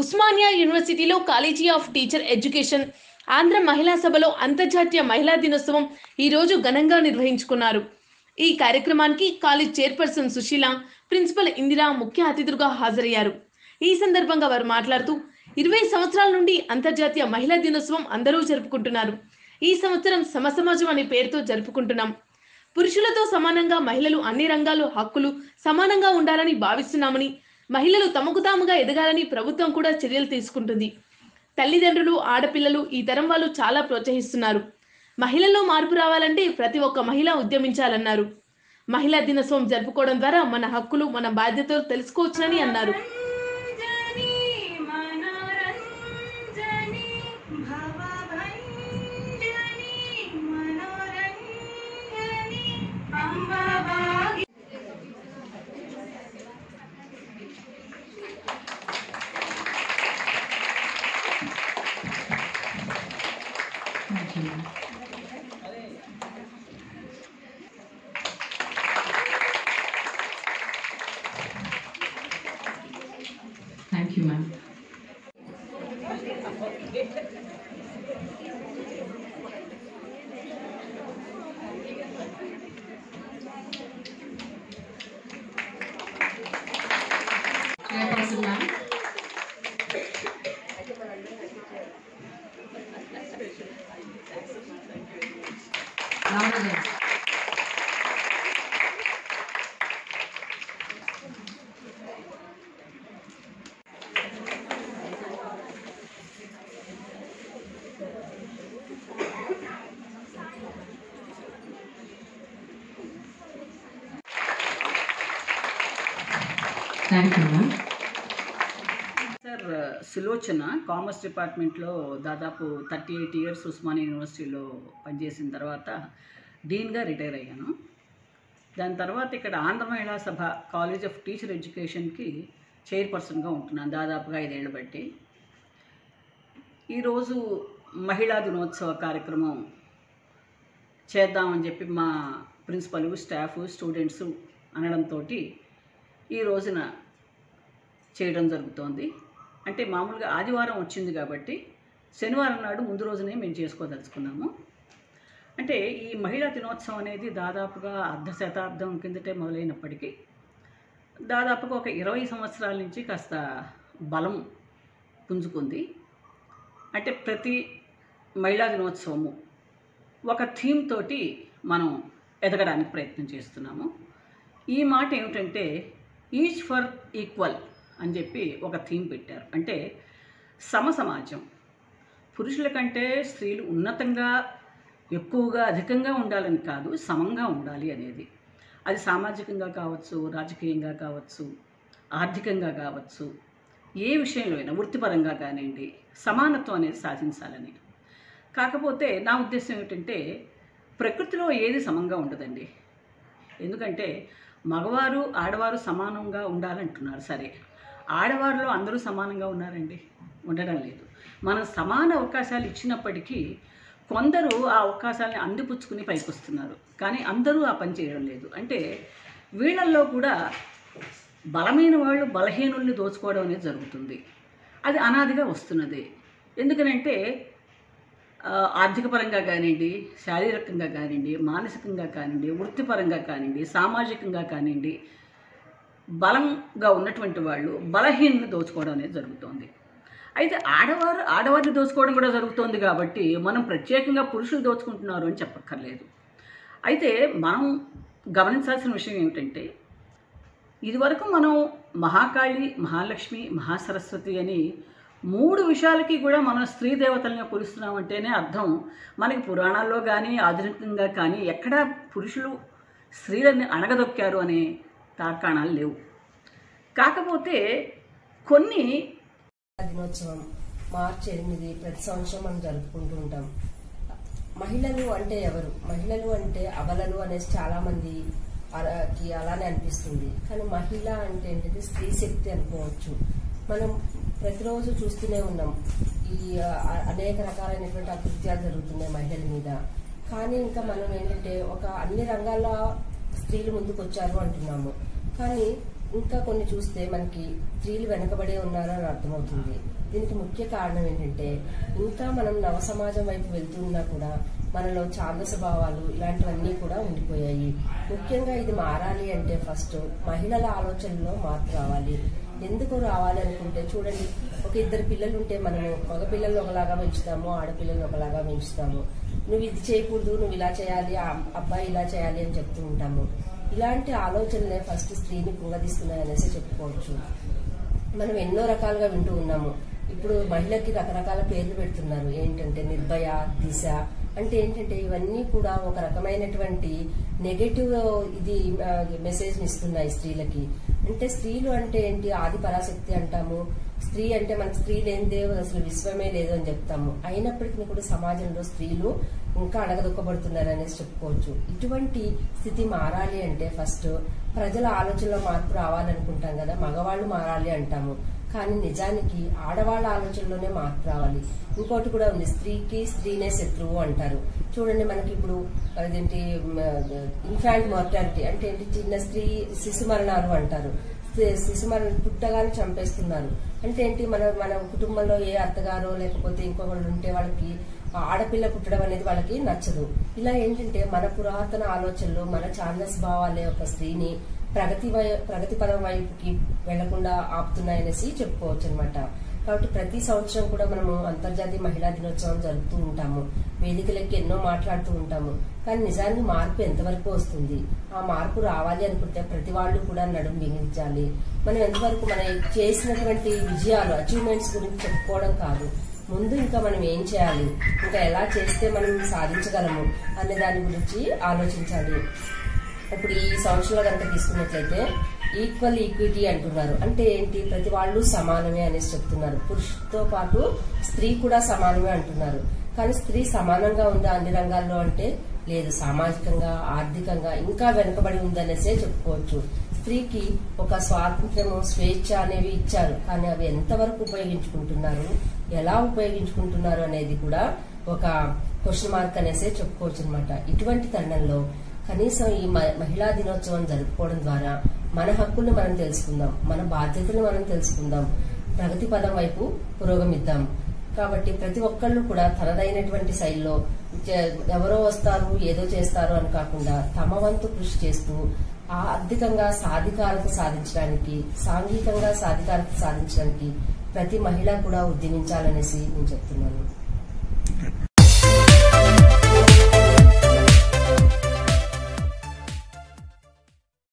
ఉస్మానియా యూనివర్సిటీలో college of teacher education Andhra Mahila సభలో అంతర్జాతీయ మహిళా దినోత్సవం ఈ రోజు ఘనంగా నిర్వహించుకున్నారు ఈ కార్యక్రమానికి college chairperson Sushila principal Indira ముఖ్య అతిథులుగా హాజరయ్యారు ఈ సందర్భంగా వారు మాట్లాడుతూ ఇరవై సంవత్సరాల నుండి అంతర్జాతీయ మహిళా దినోత్సవం అందరూ జరుపుకుంటున్నారు ఈ సంవత్సరం సమసమాజం అనే పేరుతో జరుపుకుంటున్నాం పురుషులతో సమానంగా మహిళలు అన్ని రంగాల్లో హక్కులు సమానంగా ఉండాలని భావిస్తున్నామని మహిళలు తమకు తాముగా ఎదగాలని ప్రభుత్వం కూడా చర్యలు తీసుకుంటుంది తల్లిదండ్రులు ఆడపిల్లలు ఈ తరం వాళ్ళు చాలా ప్రోత్సహిస్తున్నారు మహిళల్లో మార్పు రావాలంటే ప్రతి ఒక్క మహిళ ఉద్యమించాలన్నారు మహిళా దినోత్సవం జరుపుకోవడం ద్వారా మన హక్కులు మన బాధ్యతలు తెలుసుకోవచ్చునని అన్నారు రంజని మనోరంజని భవభంజని మనోరంజని అంబభాగి Thank you, ma'am. Chairperson, ma'am. Ramadan. Thank you, ma'am. Sir Sulochana commerce డిపార్ట్మెంట్లో దాదాపు థర్టీ ఎయిట్ ఇయర్స్ ఉస్మానియా యూనివర్సిటీలో పనిచేసిన తర్వాత డీన్గా రిటైర్ అయ్యాను దాని తర్వాత ఇక్కడ ఆంధ్ర మహిళా సభ కాలేజ్ ఆఫ్ టీచర్ ఎడ్యుకేషన్కి చైర్పర్సన్గా ఉంటున్నాను దాదాపుగా ఐదేళ్ళు బట్టి ఈరోజు మహిళా దినోత్సవ కార్యక్రమం చేద్దామని చెప్పి మా ప్రిన్సిపల్ స్టాఫ్ స్టూడెంట్స్ అనడంతో ఈ రోజున చేయడం జరుగుతోంది అంటే మామూలుగా ఆదివారం వచ్చింది కాబట్టి శనివారం నాడు ముందు రోజునే మేము చేసుకోదలుచుకున్నాము అంటే ఈ మహిళా దినోత్సవం అనేది దాదాపుగా అర్ధ శతాబ్దం కిందటే మొదలైనప్పటికీ దాదాపుగా ఒక ఇరవై సంవత్సరాల నుంచి కాస్త బలం పుంజుకుంది అంటే ప్రతి మహిళా దినోత్సవము ఒక థీమ్ తోటి మనం ఎదగడానికి ప్రయత్నం చేస్తున్నాము ఈ మాట ఏమిటంటే ఈచ్ ఫర్ ఈక్వల్ అని చెప్పి ఒక థీమ్ పెట్టారు అంటే సమ సమాజం పురుషుల కంటే స్త్రీలు ఉన్నతంగా ఎక్కువగా అధికంగా ఉండాలని కాదు సమంగా ఉండాలి అనేది అది సామాజికంగా కావచ్చు రాజకీయంగా కావచ్చు ఆర్థికంగా కావచ్చు ఏ విషయంలో అయినా వృత్తిపరంగా కానివ్వండి సమానత్వం అనేది సాధించాలని కాకపోతే నా ఉద్దేశం ఏమిటంటే ప్రకృతిలో ఏది సమంగా ఉండదండి ఎందుకంటే మగవారు ఆడవారు సమానంగా ఉండాలంటున్నారు సరే ఆడవారిలో అందరూ సమానంగా ఉన్నారండి ఉండడం లేదు మనం సమాన అవకాశాలు ఇచ్చినప్పటికీ కొందరు ఆ అవకాశాలని అందిపుచ్చుకుని పైకి వస్తున్నారు కానీ అందరూ ఆ పని చేయడం లేదు అంటే వీళ్ళల్లో కూడా బలమైన వాళ్ళు బలహీనుల్ని దోచుకోవడం అనేది జరుగుతుంది అది అనాదిగా వస్తున్నది ఎందుకనంటే ఆ, ఆర్థిక పరంగా కానివ్వండి శారీరకంగా కానివ్వండి మానసికంగా కానివ్వండి వృత్తిపరంగా కానివ్వండి సామాజికంగా కానివ్వండి బలంగా ఉన్నటువంటి వాళ్ళు బలహీనని దోచుకోవడం అనేది జరుగుతోంది అయితే ఆడవారు ఆడవారిని దోచుకోవడం కూడా జరుగుతోంది కాబట్టి మనం ప్రత్యేకంగా పురుషులు దోచుకుంటున్నారు అని చెప్పక్కర్లేదు అయితే మనం గమనించాల్సిన విషయం ఏమిటంటే ఇదివరకు మనం మహాకాళి మహాలక్ష్మి మహాసరస్వతి అని మూడు విషయాలకి కూడా మనం స్త్రీ దేవతల్ని కొలుస్తున్నామంటేనే అర్థం మనకి పురాణాల్లో కానీ ఆధునికంగా కానీ ఎక్కడా పురుషులు స్త్రీలని అణగదొక్కారు అనే తార్కాణాలు లేవు కాకపోతే కొన్ని దినోత్సవం మార్చి ఎనిమిది ప్రతి సంవత్సరం మనం జరుపుకుంటూ ఉంటాం మహిళలు అంటే ఎవరు మహిళలు అంటే అబలలు అనేసి చాలా మంది అలా- కి అలానే అనిపిస్తుంది కానీ మహిళ అంటే ఏంటిది స్త్రీ శక్తి అనుకోవచ్చు మనం ప్రతిరోజు చూస్తూనే ఉన్నాం ఈ ఆ, అనేక రకాలైనటువంటి అకృత్యాలు జరుగుతున్నాయి మహిళల మీద కానీ ఇంకా మనం ఏంటంటే ఒక అన్ని రంగాల్లో స్త్రీలు ముందుకు వచ్చారు అంటున్నాము కానీ ఇంకా కొన్ని చూస్తే మనకి స్త్రీలు వెనకబడే ఉన్నారని అర్థమవుతుంది దీనికి ముఖ్య కారణం ఏంటంటే ఇంకా మనం నవ సమాజం వైపు వెళ్తున్నా కూడా మనలో ఛాందస భావాలు ఇలాంటివన్నీ కూడా ఉండిపోయాయి ముఖ్యంగా ఇది మారాలి అంటే ఫస్ట్ మహిళల ఆలోచనలో మార్పు రావాలి ఎందుకు రావాలి అనుకుంటే చూడండి ఒక ఇద్దరు పిల్లలు ఉంటే మనము మగ పిల్లల్ని ఒకలాగా పెంచుతాము ఆడపిల్లల్ని ఒకలాగా పెంచుతాము నువ్వు ఇది చేయకూడదు నువ్వు ఇలా చేయాలి ఆ అబ్బాయి ఇలా చేయాలి అని చెప్తూ ఉంటాము ఇలాంటి ఆలోచనలే ఫస్ట్ స్త్రీని కుంగదీస్తున్నాయి అనేసి చెప్పుకోవచ్చు మనం ఎన్నో రకాలుగా వింటూ ఉన్నాము ఇప్పుడు మహిళకి రకరకాల పేర్లు పెడుతున్నారు ఏంటంటే నిర్భయ దిశ అంటే ఏంటంటే ఇవన్నీ కూడా ఒక రకమైనటువంటి నెగటివ్ ఇది మెసేజ్ ఇస్తున్నాయి స్త్రీలకి అంటే స్త్రీలు అంటే ఏంటి ఆది పరాశక్తి అంటాము స్త్రీ అంటే మనకి స్త్రీ లేనిదే అసలు విశ్వమే లేదు అని చెప్తాము అయినప్పటికీ కూడా సమాజంలో స్త్రీలు ఇంకా అడగదొక్కబడుతున్నారు అనేసి చెప్పుకోవచ్చు ఇటువంటి స్థితి మారాలి అంటే ఫస్ట్ ప్రజల ఆలోచనలో మార్పు రావాలనుకుంటాం కదా మగవాళ్ళు మారాలి అంటాము కానీ నిజానికి ఆడవాళ్ళ ఆలోచనలోనే మార్పు రావాలి ఇంకోటి కూడా ఉంది స్త్రీకి స్త్రీనే శత్రువు అంటారు చూడండి మనకి ఇప్పుడు అదేంటి ఇన్ఫాంట్ మార్టాలిటీ అంటే ఏంటి చిన్న స్త్రీ శిశు మరణాలు అంటారు శి- శిశు మరణ పుట్టగానే చంపేస్తున్నారు అంటే ఏంటి మన మన కుటుంబంలో ఏ అత్తగారో లేకపోతే ఇంకొకళ్ళు ఉంటే వాళ్ళకి ఆ ఆడపిల్ల పుట్టడం అనేది వాళ్ళకి నచ్చదు ఇలా ఏంటంటే మన పురాతన ఆలోచనలు మన ఛాందస్ భావాలే ఒక స్త్రీని ప్రగతి వై- ప్రగతి పదం వైపుకి వెళ్లకుండా ఆపుతున్నాయనేసి చెప్పుకోవచ్చు అనమాట కాబట్టి ప్రతి సంవత్సరం కూడా మనము అంతర్జాతీయ మహిళా దినోత్సవం జరుపుతూ ఉంటాము వేదికలకి ఎన్నో మాట్లాడుతూ ఉంటాము కానీ నిజానికి మార్పు ఎంతవరకు వస్తుంది ఆ మార్పు రావాలి అనుకుంటే ప్రతి వాళ్ళు కూడా నడుము బిగించాలి మనం ఎంతవరకు మనం చేసినటువంటి విజయాలు అచీవ్మెంట్స్ గురించి చెప్పుకోవడం కాదు ముందు ఇంకా మనం ఏం చేయాలి ఇంకా ఎలా చేస్తే మనం సాధించగలము అనే దాని గురించి ఆలోచించాలి ఇప్పుడు ఈ సంవత్సరంలో కనుక తీసుకున్నట్లయితే ఈక్వల్ ఈక్విటీ అంటున్నారు అంటే ఏంటి ప్రతి వాళ్ళు సమానమే అనేసి చెప్తున్నారు పురుషుతో పాటు స్త్రీ కూడా సమానమే అంటున్నారు కానీ స్త్రీ సమానంగా ఉందా అన్ని రంగాల్లో అంటే లేదు సామాజికంగా ఆర్థికంగా ఇంకా వెనుకబడి ఉందనేసే చెప్పుకోవచ్చు స్త్రీకి ఒక స్వాతంత్ర్యము స్వేచ్ఛ అనేవి ఇచ్చారు కానీ అవి ఎంతవరకు ఉపయోగించుకుంటున్నారు ఎలా ఉపయోగించుకుంటున్నారు అనేది కూడా ఒక క్వశ్చన్ మార్క్ అనేసే చెప్పుకోవచ్చు అనమాట ఇటువంటి తరుణంలో కనీసం ఈ మ- మహిళా దినోత్సవం జరుపుకోవడం ద్వారా మన హక్కుల్ని మనం తెలుసుకుందాం మన బాధ్యతలు మనం తెలుసుకుందాం ప్రగతి పదం వైపు పురోగమిద్దాం కాబట్టి ప్రతి ఒక్కళ్ళు కూడా తనదైనటువంటి శైలిలో చే- ఎవరో వస్తారు ఏదో చేస్తారు అని కాకుండా తమ వంతు కృషి చేస్తూ ఆర్థికంగా సాధికారత సాధించడానికి సాంఘికంగా సాధికారత సాధించడానికి ప్రతి మహిళ కూడా ఉద్యమించాలనేసి నేను చెప్తున్నాను